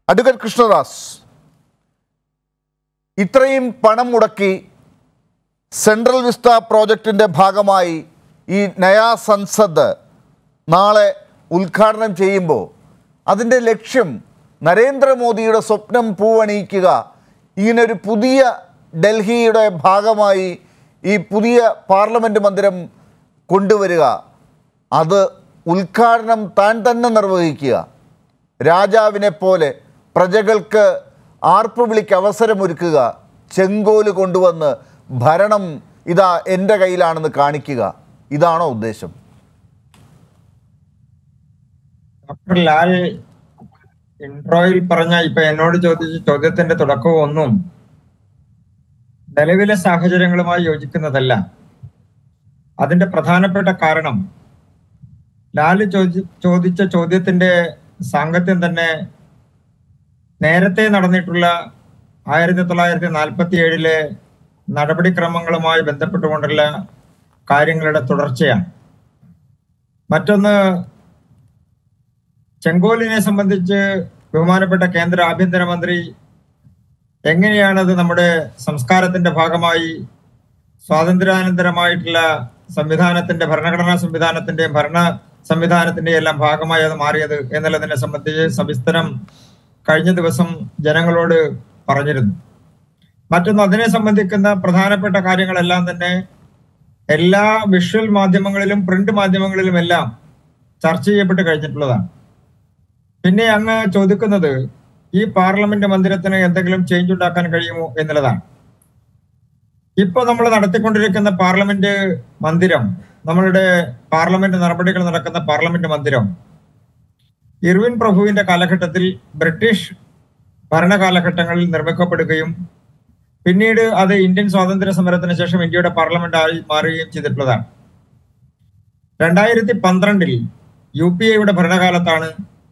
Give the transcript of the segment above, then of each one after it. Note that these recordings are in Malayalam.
അഡ്വക്കേറ്റ് കൃഷ്ണദാസ് ഇത്രയും പണം മുടക്കി സെൻട്രൽ വിസ്ത പ്രോജക്റ്റിൻ്റെ ഭാഗമായി ഈ നയാ സൻസദ് നാളെ ഉദ്ഘാടനം ചെയ്യുമ്പോൾ അതിൻ്റെ ലക്ഷ്യം നരേന്ദ്രമോദിയുടെ സ്വപ്നം പൂവണിയിക്കുക ഇങ്ങനൊരു പുതിയ ഡൽഹിയുടെ ഭാഗമായി ഈ പുതിയ പാർലമെൻറ്റ് മന്ദിരം കൊണ്ടുവരിക അത് ഉദ്ഘാടനം താൻ തന്നെ നിർവഹിക്കുക രാജാവിനെ പോലെ പ്രജകൾക്ക് ആർപ്പുവിളിക്ക് അവസരമൊരുക്കുക ചെങ്കോല് കൊണ്ടുവന്ന് ഭരണം ഇതാ എൻ്റെ കയ്യിലാണെന്ന് കാണിക്കുക ഇതാണോ ഉദ്ദേശം ഡോക്ടർ ലാൽ ഇൻട്രോയിൽ പറഞ്ഞ ഇപ്പൊ എന്നോട് ചോദിച്ച ചോദ്യത്തിന്റെ തുടക്കവും ഒന്നും നിലവിലെ സാഹചര്യങ്ങളുമായി യോജിക്കുന്നതല്ല അതിന്റെ പ്രധാനപ്പെട്ട കാരണം ലാല് ചോദി ചോദിച്ച ചോദ്യത്തിന്റെ സാങ്കത്യം തന്നെ നേരത്തെ നടന്നിട്ടുള്ള ആയിരത്തി തൊള്ളായിരത്തി നാൽപ്പത്തി ഏഴിലെ നടപടിക്രമങ്ങളുമായി ബന്ധപ്പെട്ടുകൊണ്ടുള്ള കാര്യങ്ങളുടെ തുടർച്ചയാണ് മറ്റൊന്ന് ചെങ്കോലിനെ സംബന്ധിച്ച് ബഹുമാനപ്പെട്ട കേന്ദ്ര ആഭ്യന്തരമന്ത്രി എങ്ങനെയാണത് നമ്മുടെ സംസ്കാരത്തിന്റെ ഭാഗമായി സ്വാതന്ത്ര്യാനന്തരമായിട്ടുള്ള സംവിധാനത്തിന്റെ ഭരണഘടനാ സംവിധാനത്തിന്റെയും ഭരണ സംവിധാനത്തിന്റെയും എല്ലാം ഭാഗമായി അത് മാറിയത് എന്നുള്ളതിനെ സംബന്ധിച്ച് സവിസ്തരം കഴിഞ്ഞ ദിവസം ജനങ്ങളോട് പറഞ്ഞിരുന്നു മറ്റൊന്ന് അതിനെ സംബന്ധിക്കുന്ന പ്രധാനപ്പെട്ട കാര്യങ്ങളെല്ലാം തന്നെ എല്ലാ വിഷ്വൽ മാധ്യമങ്ങളിലും പ്രിന്റ് മാധ്യമങ്ങളിലും എല്ലാം ചർച്ച ചെയ്യപ്പെട്ട് കഴിഞ്ഞിട്ടുള്ളതാണ് പിന്നെ അങ്ങ് ചോദിക്കുന്നത് ഈ പാർലമെന്റ് മന്ദിരത്തിന് എന്തെങ്കിലും ചേഞ്ച് ഉണ്ടാക്കാൻ കഴിയുമോ എന്നുള്ളതാണ് ഇപ്പൊ നമ്മൾ നടത്തിക്കൊണ്ടിരിക്കുന്ന പാർലമെന്റ് മന്ദിരം നമ്മളുടെ പാർലമെന്റ് നടപടികൾ നടക്കുന്ന പാർലമെന്റ് മന്ദിരം ഇർവിൻ പ്രഭുവിന്റെ കാലഘട്ടത്തിൽ ബ്രിട്ടീഷ് ഭരണകാലഘട്ടങ്ങളിൽ നിർമ്മിക്കപ്പെടുകയും പിന്നീട് അത് ഇന്ത്യൻ സ്വാതന്ത്ര്യ സമരത്തിന് ശേഷം ഇന്ത്യയുടെ പാർലമെന്റ് ആയി മാറുകയും ചെയ്തിട്ടുള്ളതാണ് രണ്ടായിരത്തി പന്ത്രണ്ടിൽ യു പി എയുടെ ഭരണകാലത്താണ്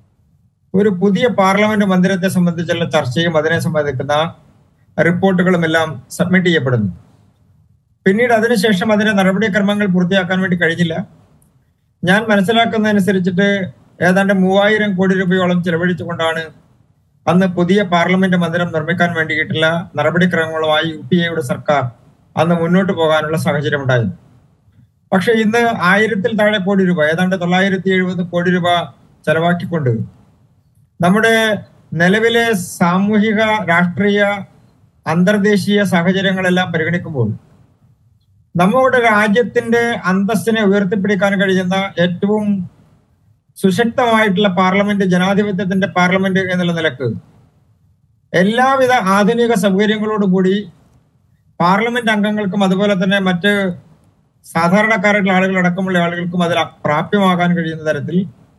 ഒരു പുതിയ പാർലമെന്റ് മന്ദിരത്തെ സംബന്ധിച്ചുള്ള ചർച്ചയും അതിനെ സംബന്ധിക്കുന്ന റിപ്പോർട്ടുകളും എല്ലാം സബ്മിറ്റ് ചെയ്യപ്പെടുന്നു പിന്നീട് അതിനുശേഷം അതിന്റെ നടപടിക്രമങ്ങൾ പൂർത്തിയാക്കാൻ വേണ്ടി കഴിഞ്ഞില്ല ഞാൻ മനസ്സിലാക്കുന്നതനുസരിച്ചിട്ട് ഏതാണ്ട് മൂവായിരം കോടി രൂപയോളം ചെലവഴിച്ചുകൊണ്ടാണ് അന്ന് പുതിയ പാർലമെന്റ് മന്ദിരം നിർമ്മിക്കാൻ വേണ്ടിയിട്ടുള്ള നടപടിക്രമങ്ങളുമായി യു പി എയുടെ സർക്കാർ അന്ന് മുന്നോട്ട് പോകാനുള്ള സാഹചര്യം ഉണ്ടായിരുന്നു പക്ഷെ ഇന്ന് ആയിരത്തിൽ താഴെ കോടി രൂപ ഏതാണ്ട് തൊള്ളായിരത്തി എഴുപത് കോടി രൂപ ചെലവാക്കിക്കൊണ്ട് നമ്മുടെ നിലവിലെ സാമൂഹിക രാഷ്ട്രീയ അന്തർദേശീയ സാഹചര്യങ്ങളെല്ലാം പരിഗണിക്കുമ്പോൾ നമ്മുടെ രാജ്യത്തിന്റെ അന്തസ്സിനെ ഉയർത്തിപ്പിടിക്കാൻ കഴിയുന്ന ഏറ്റവും സുശക്തമായിട്ടുള്ള പാർലമെന്റ് ജനാധിപത്യത്തിന്റെ പാർലമെന്റ് എന്നുള്ള നിലക്ക് എല്ലാവിധ ആധുനിക സൗകര്യങ്ങളോടുകൂടി പാർലമെന്റ് അംഗങ്ങൾക്കും അതുപോലെ തന്നെ മറ്റ് സാധാരണക്കാരായിട്ടുള്ള ആളുകൾ അടക്കമുള്ള ആളുകൾക്കും അതിൽ പ്രാപ്യമാകാൻ കഴിയുന്ന തരത്തിൽ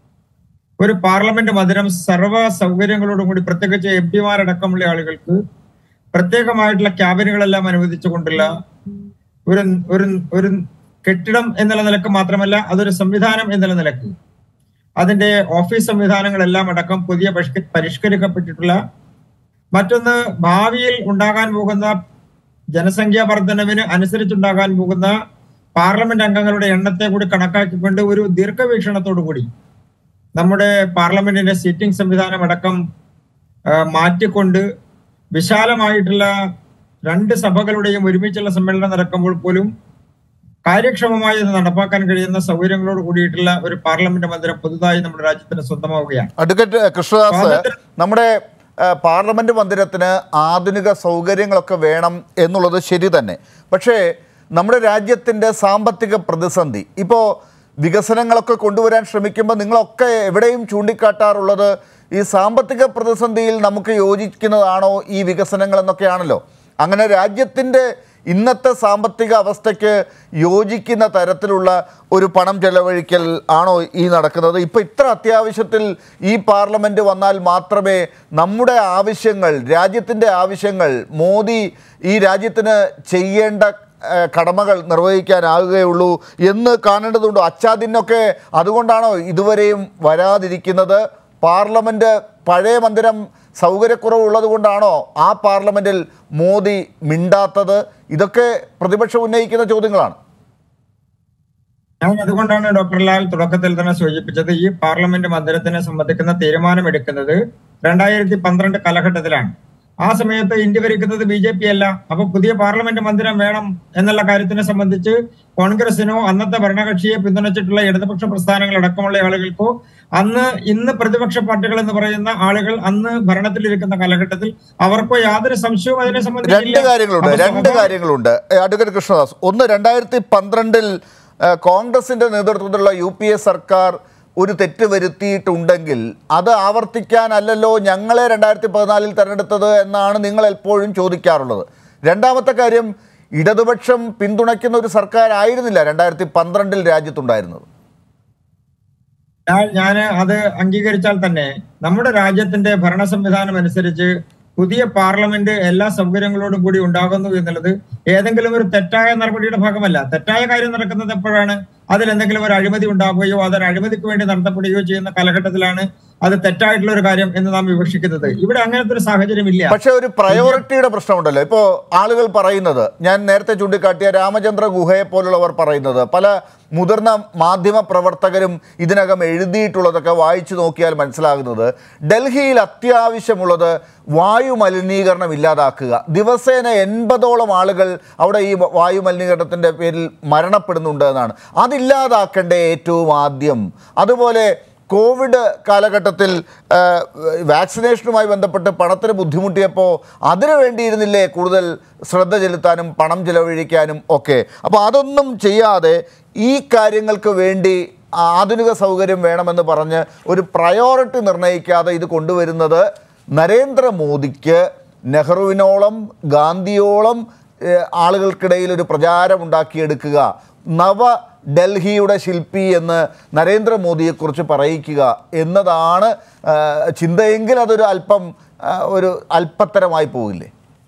ഒരു പാർലമെന്റ് മന്ദിരം സർവ്വ സൗകര്യങ്ങളോടും കൂടി പ്രത്യേകിച്ച് എം പിമാരടക്കമുള്ള ആളുകൾക്ക് പ്രത്യേകമായിട്ടുള്ള ക്യാബിനുകളെല്ലാം അനുവദിച്ചുകൊണ്ടുള്ള ഒരു ഒരു ഒരു കെട്ടിടം എന്നുള്ള നിലക്ക് മാത്രമല്ല അതൊരു സംവിധാനം എന്നുള്ള നിലക്ക് അതിന്റെ ഓഫീസ് സംവിധാനങ്ങളെല്ലാം അടക്കം പുതിയ പരിഷ്ക- പരിഷ്കരിക്കപ്പെട്ടിട്ടുള്ള മറ്റൊന്ന് ഭാവിയിൽ ഉണ്ടാകാൻ പോകുന്ന ജനസംഖ്യാ വർധനവിന് അനുസരിച്ചുണ്ടാകാൻ പോകുന്ന പാർലമെന്റ് അംഗങ്ങളുടെ എണ്ണത്തെ കൂടി കണക്കാക്കിക്കൊണ്ട് ഒരു ദീർഘവീക്ഷണത്തോടു കൂടി നമ്മുടെ പാർലമെന്റിന്റെ സീറ്റിംഗ് സംവിധാനം അടക്കം ആ, മാറ്റിക്കൊണ്ട് വിശാലമായിട്ടുള്ള രണ്ട് സഭകളുടെയും ഒരുമിച്ചുള്ള സമ്മേളനം നടക്കുമ്പോൾ പോലും കാര്യക്ഷമമായി ഇത് നടപ്പാക്കാൻ കഴിയുന്ന സൗകര്യങ്ങളോട് കൂടിയിട്ടുള്ള ഒരു പാർലമെന്റ് മന്ദിരം പുതുതായി നമ്മുടെ രാജ്യത്തിന് സ്വന്തമാവുകയാണ് അഡ്വക്കേറ്റ് കൃഷ്ണദാസ് സ്വാതന്ത്ര്യ- നമ്മുടെ ആ, പാർലമെന്റ് മന്ദിരത്തിന് ആധുനിക സൗകര്യങ്ങളൊക്കെ വേണം എന്നുള്ളത് ശരി തന്നെ പക്ഷേ നമ്മുടെ രാജ്യത്തിൻ്റെ സാമ്പത്തിക പ്രതിസന്ധി ഇപ്പോൾ വികസനങ്ങളൊക്കെ കൊണ്ടുവരാൻ ശ്രമിക്കുമ്പോൾ നിങ്ങളൊക്കെ എവിടെയും ചൂണ്ടിക്കാട്ടാറുള്ളത് ഈ സാമ്പത്തിക പ്രതിസന്ധിയിൽ നമുക്ക് യോജിക്കുന്നതാണോ ഈ വികസനങ്ങൾ എന്നൊക്കെയാണല്ലോ അങ്ങനെ രാജ്യത്തിൻ്റെ ഇന്നത്തെ സാമ്പത്തിക അവസ്ഥയ്ക്ക് യോജിക്കുന്ന തരത്തിലുള്ള ഒരു പണം ചെലവഴിക്കൽ ആണോ ഈ നടക്കുന്നത് ഇപ്പോൾ ഇത്ര അത്യാവശ്യത്തിൽ ഈ പാർലമെൻറ്റ് വന്നാൽ മാത്രമേ നമ്മുടെ ആവശ്യങ്ങൾ രാജ്യത്തിൻ്റെ ആവശ്യങ്ങൾ മോദി ഈ രാജ്യത്തിന് ചെയ്യേണ്ട ഏഹ്, കടമകൾ നിർവഹിക്കാനാകുകയുള്ളൂ എന്ന് കാണേണ്ടതുണ്ടോ അച്ചാദിനൊക്കെ അതുകൊണ്ടാണോ ഇതുവരെയും വരാതിരിക്കുന്നത് പാർലമെൻറ്റ് പഴയ മന്ദിരം സൗകര്യക്കുറവുള്ളത് കൊണ്ടാണോ ആ പാർലമെൻറ്റിൽ മോദി മിണ്ടാത്തത് ഇതൊക്കെ പ്രതിപക്ഷം ഉന്നയിക്കുന്ന ചോദ്യങ്ങളാണ് ഞാൻ അതുകൊണ്ടാണ് ഡോക്ടർ ലാൽ തുടക്കത്തിൽ തന്നെ സൂചിപ്പിച്ചത് ഈ പാർലമെന്റ് മന്ദിരത്തിനെ സംബന്ധിക്കുന്ന തീരുമാനമെടുക്കുന്നത് രണ്ടായിരത്തി പന്ത്രണ്ട് കാലഘട്ടത്തിലാണ് ആ സമയത്ത് ഇന്ത്യ ഭരിക്കുന്നത് ബി ജെ പി അല്ല അപ്പൊ പുതിയ പാർലമെന്റ് മന്ദിരം വേണം എന്നുള്ള കാര്യത്തിനെ സംബന്ധിച്ച് കോൺഗ്രസിനോ അന്നത്തെ ഭരണകക്ഷിയെ പിന്തുണച്ചിട്ടുള്ള ഇടതുപക്ഷ പ്രസ്ഥാനങ്ങൾ അടക്കമുള്ള ആളുകൾക്കോ അന്ന് ഇന്ന് പ്രതിപക്ഷ പാർട്ടികൾ എന്ന് പറയുന്ന ആളുകൾ അന്ന് ഭരണത്തിലിരിക്കുന്ന കാലഘട്ടത്തിൽ അവർക്കോ യാതൊരു സംശയവും അതിനെ രണ്ട് സംബന്ധിച്ചില്ല കാര്യങ്ങളുണ്ട് അപ്പൊ രണ്ട് സ്വാഭാവിക- കാര്യങ്ങളുണ്ട് ഏ, അഡ്വക്കേറ്റ് കൃഷ്ണദാസ് ഒന്ന് രണ്ടായിരത്തി പന്ത്രണ്ടിൽ ഏ, കോൺഗ്രസിന്റെ നേതൃത്വത്തിലുള്ള യു പി എ സർക്കാർ ഒരു തെറ്റ് വരുത്തിയിട്ടുണ്ടെങ്കിൽ അത് ആവർത്തിക്കാനല്ലല്ലോ ഞങ്ങളെ രണ്ടായിരത്തി പതിനാലിൽ തെരഞ്ഞെടുത്തത് എന്നാണ് നിങ്ങൾ എപ്പോഴും ചോദിക്കാറുള്ളത് രണ്ടാമത്തെ കാര്യം ഇടതുപക്ഷം പിന്തുണയ്ക്കുന്ന ഒരു സർക്കാർ ആയിരുന്നില്ല രണ്ടായിരത്തി പന്ത്രണ്ടിൽ രാജ്യത്തുണ്ടായിരുന്നത് ഞാൻ ഞാൻ അത് അംഗീകരിച്ചാൽ തന്നെ നമ്മുടെ രാജ്യത്തിന്റെ ഭരണ സംവിധാനം അനുസരിച്ച് പുതിയ പാർലമെന്റ് എല്ലാ സൗകര്യങ്ങളോടും കൂടി ഉണ്ടാകുന്നു എന്നുള്ളത് ഏതെങ്കിലും ഒരു തെറ്റായ നടപടിയുടെ ഭാഗമല്ല തെറ്റായ കാര്യം നടക്കുന്നത് എപ്പോഴാണ് അതിൽ എന്തെങ്കിലും ഒരു അഴിമതി ഉണ്ടാവുകയോ അതൊരു അഴിമതിക്ക് വേണ്ടി നടത്തപ്പെടുകയോ ചെയ്യുന്ന കാലഘട്ടത്തിലാണ് അത് തെറ്റായിട്ടുള്ള ഒരു കാര്യം എന്ന് നാം വിവക്ഷിക്കുന്നത് ഇവിടെ അങ്ങനത്തെ ഒരു സാഹചര്യം ഇല്ല പക്ഷേ ഒരു പ്രയോറിറ്റിയുടെ പ്രശ്നമുണ്ടല്ലോ ഇപ്പോൾ ആളുകൾ പറയുന്നത് ഞാൻ നേരത്തെ ചൂണ്ടിക്കാട്ടിയ രാമചന്ദ്ര ഗുഹയെ പോലുള്ളവർ പറയുന്നത് പല മുതിർന്ന മാധ്യമ പ്രവർത്തകരും ഇതിനകം എഴുതിയിട്ടുള്ളതൊക്കെ വായിച്ചു നോക്കിയാൽ മനസ്സിലാകുന്നത് ഡൽഹിയിൽ അത്യാവശ്യമുള്ളത് വായു മലിനീകരണം ഇല്ലാതാക്കുക ദിവസേന എൺപതോളം ആളുകൾ അവിടെ ഈ വായു മലിനീകരണത്തിൻ്റെ പേരിൽ മരണപ്പെടുന്നുണ്ട് എന്നാണ് അതില്ലാതാക്കേണ്ടേ ഏറ്റവും ആദ്യം അതുപോലെ കോവിഡ് കാലഘട്ടത്തിൽ ആ, വാക്സിനേഷനുമായി ബന്ധപ്പെട്ട് പണത്തിന് ബുദ്ധിമുട്ടിയപ്പോൾ അതിനു വേണ്ടിയിരുന്നില്ലേ കൂടുതൽ ശ്രദ്ധ ചെലുത്താനും പണം ചെലവഴിക്കാനും ഒക്കെ അപ്പോൾ അതൊന്നും ചെയ്യാതെ ഈ കാര്യങ്ങൾക്ക് വേണ്ടി ആധുനിക സൗകര്യം വേണമെന്ന് പറഞ്ഞ് ഒരു പ്രയോറിറ്റി നിർണ്ണയിക്കാതെ ഇത് കൊണ്ടുവരുന്നത് നരേന്ദ്രമോദിക്ക് നെഹ്റുവിനോളം ഗാന്ധിയോളം ഏഹ്, ആളുകൾക്കിടയിൽ ഒരു പ്രചാരം ഉണ്ടാക്കിയെടുക്കുക നവ ഡൽഹിയുടെ ശില്പി എന്ന് നരേന്ദ്രമോദിയെക്കുറിച്ച് പറയിക്കുക എന്നതാണ് ആ, ചിന്തയെങ്കിൽ അതൊരു അല്പം ആ, ഒരു അല്പത്തരമായി പോകില്ലേ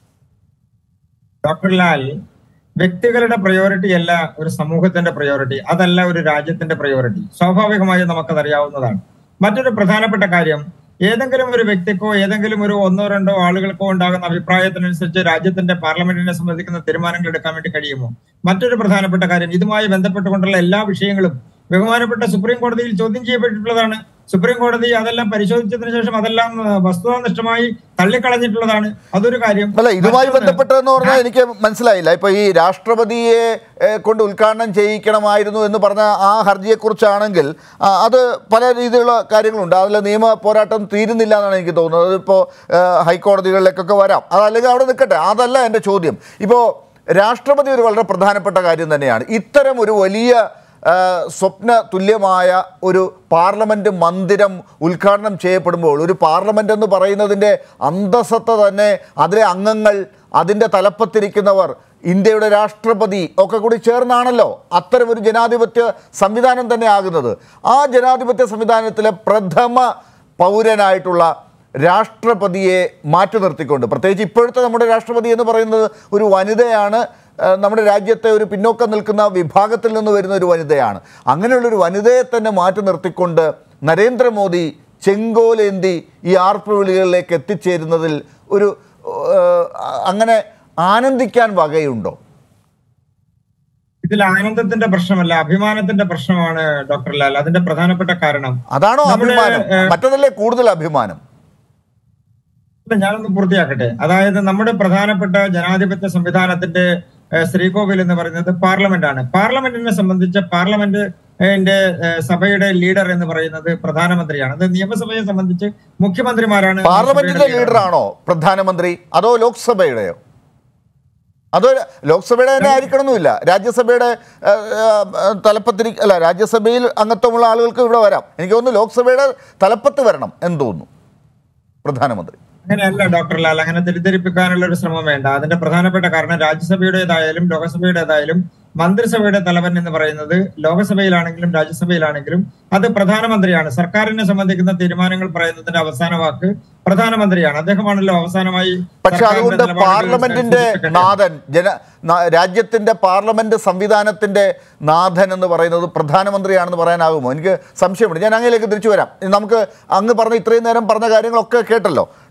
ഡോക്ടർ ലാൽ വ്യക്തികളുടെ പ്രയോറിറ്റി അല്ല ഒരു സമൂഹത്തിന്റെ പ്രയോറിറ്റി അതല്ല ഒരു രാജ്യത്തിന്റെ പ്രയോറിറ്റി സ്വാഭാവികമായും നമുക്കതറിയാവുന്നതാണ് മറ്റൊരു പ്രധാനപ്പെട്ട കാര്യം ഏതെങ്കിലും ഒരു വ്യക്തിക്കോ ഏതെങ്കിലും ഒരു ഒന്നോ രണ്ടോ ആളുകൾക്കോ ഉണ്ടാകുന്ന അഭിപ്രായത്തിനനുസരിച്ച് രാജ്യത്തിന്റെ പാർലമെന്റിനെ സംബന്ധിക്കുന്ന തീരുമാനങ്ങൾ എടുക്കാൻ വേണ്ടി കഴിയുമോ മറ്റൊരു പ്രധാനപ്പെട്ട കാര്യം ഇതുമായി ബന്ധപ്പെട്ടുകൊണ്ടുള്ള എല്ലാ വിഷയങ്ങളും ബഹുമാനപ്പെട്ട സുപ്രീം കോടതിയിൽ ചോദ്യം ചെയ്യപ്പെട്ടിട്ടുള്ളതാണ് സുപ്രീം കോടതി അതെല്ലാം പരിശോധിച്ചതിന് ശേഷം അതെല്ലാം ആ, വസ്തുതാനിഷ്ഠമായി തള്ളിക്കളഞ്ഞിട്ടുള്ളതാണ് അതൊരു കാര്യം അല്ല ഇതുമായി മറ്റൊന്ന് ബന്ധപ്പെട്ടതെന്ന് പറഞ്ഞാൽ എനിക്ക് മനസ്സിലായില്ല ഇപ്പോൾ ഈ രാഷ്ട്രപതിയെ ഏ, കൊണ്ട് ഉദ്ഘാടനം ചെയ്യിക്കണമായിരുന്നു എന്ന് പറഞ്ഞ ആ ഹർജിയെക്കുറിച്ചാണെങ്കിൽ ആ, അത് പല രീതിയിലുള്ള കാര്യങ്ങളുണ്ട് അതിൽ നിയമ പോരാട്ടം തീരുന്നില്ല എന്നാണ് എനിക്ക് തോന്നുന്നത് അതിപ്പോൾ ഹൈക്കോടതികളിലേക്കൊക്കെ വരാം അതല്ലെങ്കിൽ അവിടെ നിൽക്കട്ടെ അതല്ല എൻ്റെ ചോദ്യം ഇപ്പോൾ രാഷ്ട്രപതി ഒരു വളരെ പ്രധാനപ്പെട്ട കാര്യം തന്നെയാണ് ഇത്തരം ഒരു വലിയ ആ, സ്വപ്ന തുല്യമായ ഒരു പാർലമെൻറ്റ് മന്ദിരം ഉദ്ഘാടനം ചെയ്യപ്പെടുമ്പോൾ ഒരു പാർലമെൻ്റ് എന്ന് പറയുന്നതിൻ്റെ അന്തസത്ത തന്നെ അതിലെ അംഗങ്ങൾ അതിൻ്റെ തലപ്പത്തിരിക്കുന്നവർ ഇന്ത്യയുടെ രാഷ്ട്രപതി ഒക്കെ കൂടി ചേർന്നാണല്ലോ അത്തരം ഒരു ജനാധിപത്യ സംവിധാനം തന്നെ ആകുന്നത് ആ ജനാധിപത്യ സംവിധാനത്തിലെ പ്രഥമ പൗരനായിട്ടുള്ള രാഷ്ട്രപതിയെ മാറ്റി നിർത്തിക്കൊണ്ട് പ്രത്യേകിച്ച് ഇപ്പോഴത്തെ നമ്മുടെ രാഷ്ട്രപതി എന്ന് പറയുന്നത് ഒരു വനിതയാണ് ആ, നമ്മുടെ രാജ്യത്തെ ഒരു പിന്നോക്കം നിൽക്കുന്ന വിഭാഗത്തിൽ നിന്ന് വരുന്ന ഒരു വനിതയാണ് അങ്ങനെയുള്ളൊരു വനിതയെ തന്നെ മാറ്റി നിർത്തിക്കൊണ്ട് നരേന്ദ്രമോദി ചെങ്കോലേന്തി ഈ ആർപ്പ് വിളികളിലേക്ക് എത്തിച്ചേരുന്നതിൽ ഒരു ആ, അങ്ങനെ ആനന്ദിക്കാൻ വകയുണ്ടോ ഇതിൽ ആനന്ദത്തിന്റെ പ്രശ്നമല്ല അഭിമാനത്തിന്റെ പ്രശ്നമാണ് ഡോക്ടർ ലാൽ അതിന്റെ പ്രധാനപ്പെട്ട കാരണം അതാണോ നമ്മുടെ, അഭിമാനം ഏഹ്, മറ്റതല്ലേ കൂടുതൽ അഭിമാനം ഇല്ല, ഞാനൊന്ന് പൂർത്തിയാക്കട്ടെ അതായത് നമ്മുടെ പ്രധാനപ്പെട്ട ജനാധിപത്യ സംവിധാനത്തിന്റെ ഏഹ്, ശ്രീകോവിൽ എന്ന് പറയുന്നത് പാർലമെന്റ് ആണ് പാർലമെന്റിനെ സംബന്ധിച്ച് പാർലമെന്റ് ന്റെ ഏഹ്, സഭയുടെ ലീഡർ എന്ന് പറയുന്നത് പ്രധാനമന്ത്രിയാണ് അത് നിയമസഭയെ സംബന്ധിച്ച് മുഖ്യമന്ത്രിമാരാണ് പാർലമെന്റിന്റെ സഭയുടെ leader. ലീഡറാണോ പ്രധാനമന്ത്രി അതോ ലോക്സഭയുടെയോ അതോ ലോക്സഭയുടെ തന്നെ ആയിരിക്കണമെന്നില്ല രാജ്യസഭയുടെ ആ, ആ, തലപ്പത്തിരി അല്ല രാജ്യസഭയിൽ അംഗത്വമുള്ള ആളുകൾക്ക് ഇവിടെ വരാം എനിക്ക് തോന്നുന്നു ലോക്സഭയുടെ തലപ്പത്ത് വരണം എന്ന് തോന്നുന്നു പ്രധാനമന്ത്രി അങ്ങനെയല്ല ഡോക്ടർ ലാൽ അങ്ങനെ തെറ്റിദ്ധരിപ്പിക്കാനുള്ള ഒരു ശ്രമം വേണ്ട അതിന്റെ പ്രധാനപ്പെട്ട കാരണം രാജ്യസഭയുടേതായാലും ലോകസഭയുടേതായാലും മന്ത്രിസഭയുടെ തലവൻ എന്ന് പറയുന്നത് ലോകസഭയിലാണെങ്കിലും രാജ്യസഭയിലാണെങ്കിലും അത് പ്രധാനമന്ത്രിയാണ് സർക്കാരിനെ സംബന്ധിക്കുന്ന തീരുമാനങ്ങൾ പറയുന്നതിന്റെ അവസാന വാക്ക് പ്രധാനമന്ത്രിയാണ് അദ്ദേഹമാണല്ലോ അവസാനമായി പക്ഷെ സർക്കാരിന്റെ അതുകൊണ്ട് നിലപാടുകൾ പാർലമെന്റിന്റെ സൂചിപ്പിക്കേണ്ടത്. നാഥൻ ജന ന- രാജ്യത്തിന്റെ പാർലമെന്റ് സംവിധാനത്തിന്റെ നാഥൻ എന്ന് പറയുന്നത് പ്രധാനമന്ത്രിയാണെന്ന് പറയാനാകുമോ എനിക്ക് സംശയമുണ്ട് ഞാൻ അങ്ങയിലേക്ക് തിരിച്ചു വരാം ഇനി നമുക്ക് അങ്ങ് പറഞ്ഞ ഇത്രയും നേരം പറഞ്ഞ കാര്യങ്ങളൊക്കെ കേട്ടല്ലോ